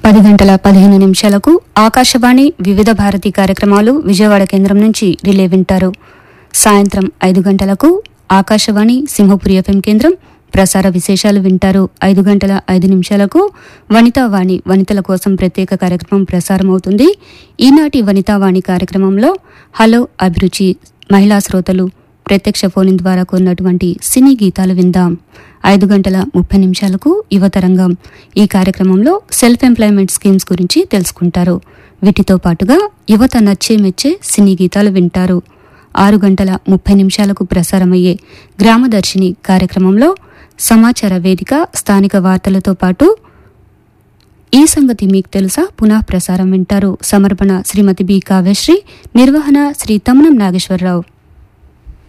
పది గంటల పదిహేను నిమిషాలకు ఆకాశవాణి వివిధ భారతి కార్యక్రమాలు విజయవాడ కేంద్రం నుంచి రిలే వింటారు సాయంత్రం ఐదు గంటలకు ఆకాశవాణి సింహపురి ఎఫ్ఎం కేంద్రం ప్రసార విశేషాలు వింటారు ఐదు గంటల ఐదు నిమిషాలకు వనితావాణి వనితల కోసం ప్రత్యేక కార్యక్రమం ప్రసారమవుతుంది ఈనాటి వనితావాణి కార్యక్రమంలో హలో అభిరుచి మహిళా శ్రోతలు ప్రత్యక్ష ఫోన్ ద్వారా కొన్నటువంటి సినీ గీతాలు విందాం ఐదు గంటల ముప్పై నిమిషాలకు యువతరంగం ఈ కార్యక్రమంలో సెల్ఫ్ ఎంప్లాయ్మెంట్ స్కీమ్స్ గురించి తెలుసుకుంటారు వీటితో పాటుగా యువత నచ్చే మెచ్చే సినీ గీతాలు వింటారు ఆరు గంటల ముప్పై నిమిషాలకు ప్రసారమయ్యే గ్రామదర్శిని కార్యక్రమంలో సమాచార వేదిక స్థానిక వార్తలతో పాటు ఈ సంగతి మీకు తెలుసా పునః ప్రసారం వింటారు సమర్పణ శ్రీమతి బి కావ్యశ్రీ నిర్వహణ శ్రీ తమ్మనం నాగేశ్వరరావు